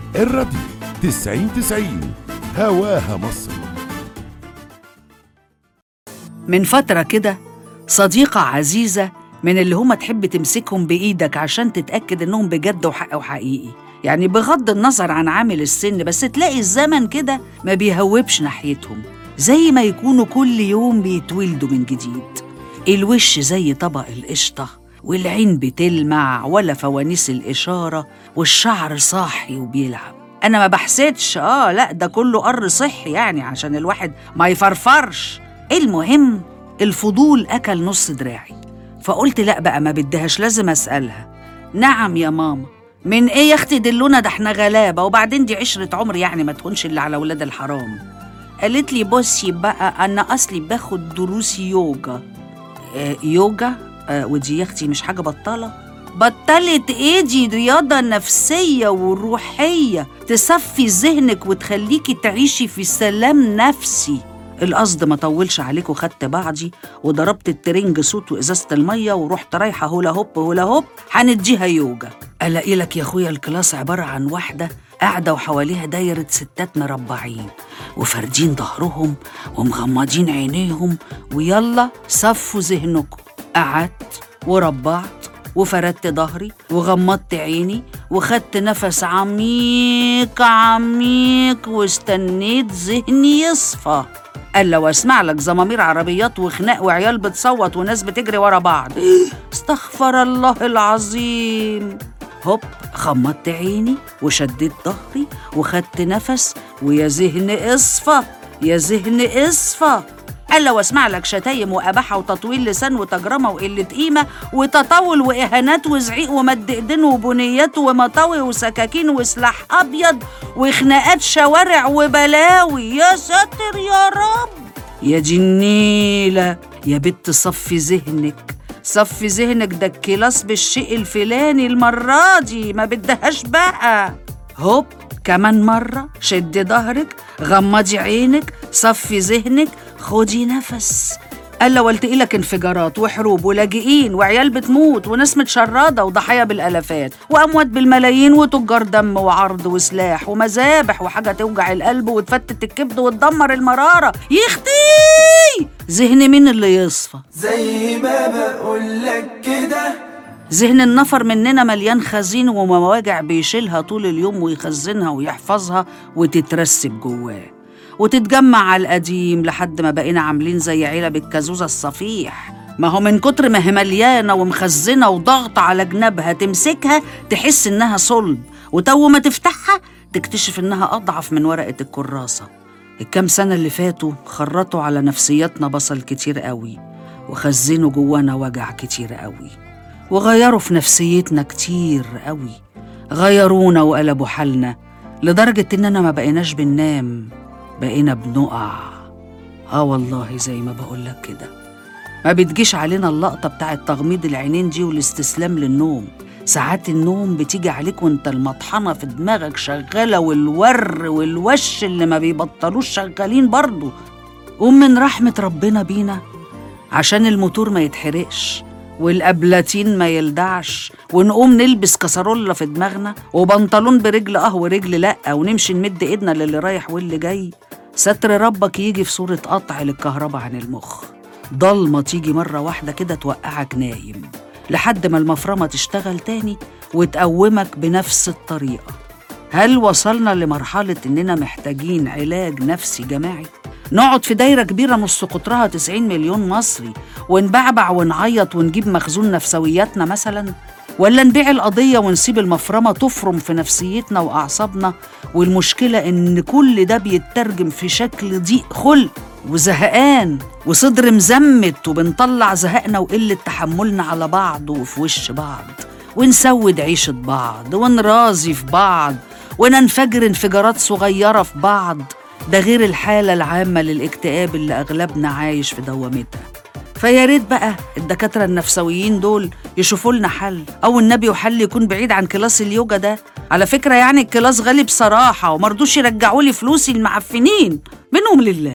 الراديو تسعين تسعين هواها مصر من فترة كده صديقة عزيزة من اللي هما تحب تمسكهم بإيدك عشان تتأكد إنهم بجد وحق وحقيقي يعني بغض النظر عن عامل السن بس تلاقي الزمن كده ما بيهوبش ناحيتهم زي ما يكونوا كل يوم بيتولدوا من جديد الوش زي طبق القشطة والعين بتلمع ولا فوانيس الإشارة والشعر صاحي وبيلعب أنا ما بحسدش آه لا ده كله قر صحي يعني عشان الواحد ما يفرفرش المهم الفضول أكل نص دراعي فقلت لا بقى ما بدهاش لازم أسألها نعم يا ماما من ايه يا اختي دلونا ده احنا غلابه وبعدين دي عشره عمر يعني ما تكونش اللي على ولاد الحرام قالت لي بصي بقى انا اصلي باخد دروس يوجا آه يوجا آه ودي يا اختي مش حاجه بطاله بطلت ايه دي رياضه نفسيه وروحيه تصفي ذهنك وتخليكي تعيشي في سلام نفسي القصد ما طولش عليك وخدت بعضي وضربت الترنج صوت وازازه الميه ورحت رايحه هولا هوب هولا هوب هنديها يوجا الاقي لك يا اخويا الكلاس عباره عن واحده قاعده وحواليها دايره ستات مربعين وفاردين ظهرهم ومغمضين عينيهم ويلا صفوا ذهنكم قعدت وربعت وفردت ظهري وغمضت عيني وخدت نفس عميق عميق واستنيت ذهني يصفى قال لو اسمع لك زمامير عربيات وخناق وعيال بتصوت وناس بتجري ورا بعض استغفر الله العظيم هوب غمضت عيني وشديت ظهري وخدت نفس ويا ذهن اصفى يا ذهن اصفى قال لو اسمع لك شتايم واباحه وتطويل لسان وتجرمه وقله قيمه وتطاول واهانات وزعيق ومد ايدين وبنيات ومطاوي وسكاكين وسلاح ابيض وخناقات شوارع وبلاوي يا ساتر يا رب يا دي النيله يا بت صفي ذهنك صفي ذهنك ده الكلاس بالشيء الفلاني المره دي ما بدهاش بقى هوب كمان مرة شدي ظهرك غمضي عينك صفي ذهنك خدي نفس قال لو قلت لك انفجارات وحروب ولاجئين وعيال بتموت وناس متشردة وضحايا بالألافات وأموات بالملايين وتجار دم وعرض وسلاح ومذابح وحاجة توجع القلب وتفتت الكبد وتدمر المرارة يختي ذهن مين اللي يصفى زي ما بقولك كده ذهن النفر مننا مليان خزين ومواجع بيشيلها طول اليوم ويخزنها ويحفظها وتترسب جواه وتتجمع على القديم لحد ما بقينا عاملين زي علب الكازوزة الصفيح ما هو من كتر ما هي مليانة ومخزنة وضغط على جنابها تمسكها تحس إنها صلب وتو ما تفتحها تكتشف إنها أضعف من ورقة الكراسة الكام سنة اللي فاتوا خرطوا على نفسياتنا بصل كتير قوي وخزنوا جوانا وجع كتير قوي وغيروا في نفسيتنا كتير قوي غيرونا وقلبوا حالنا لدرجة إننا ما بقيناش بننام بقينا بنقع آه والله زي ما بقولك كده ما بتجيش علينا اللقطة بتاعت تغميض العينين دي والاستسلام للنوم ساعات النوم بتيجي عليك وانت المطحنة في دماغك شغالة والور والوش اللي ما بيبطلوش شغالين برضو قوم من رحمة ربنا بينا عشان الموتور ما يتحرقش والأبلاتين ما يلدعش ونقوم نلبس كسرولة في دماغنا وبنطلون برجل اه ورجل لأ ونمشي نمد ايدنا للي رايح واللي جاي ستر ربك يجي في صورة قطع للكهرباء عن المخ ضلمة تيجي مرة واحدة كده توقعك نايم لحد ما المفرمة تشتغل تاني وتقومك بنفس الطريقة هل وصلنا لمرحلة إننا محتاجين علاج نفسي جماعي؟ نقعد في دايرة كبيرة نص قطرها 90 مليون مصري ونبعبع ونعيط ونجيب مخزون نفسوياتنا مثلا؟ ولا نبيع القضية ونسيب المفرمة تفرم في نفسيتنا وأعصابنا والمشكلة إن كل ده بيترجم في شكل ضيق خلق وزهقان وصدر مزمت وبنطلع زهقنا وقلة تحملنا على بعض وفي وش بعض ونسود عيشة بعض ونرازي في بعض وننفجر انفجارات صغيرة في بعض ده غير الحالة العامة للاكتئاب اللي أغلبنا عايش في دوامتها فيا ريت بقى الدكاترة النفسويين دول يشوفوا لنا حل أو النبي وحل يكون بعيد عن كلاس اليوجا ده على فكرة يعني الكلاس غالي بصراحة ومرضوش يرجعوا لي فلوسي المعفنين منهم لله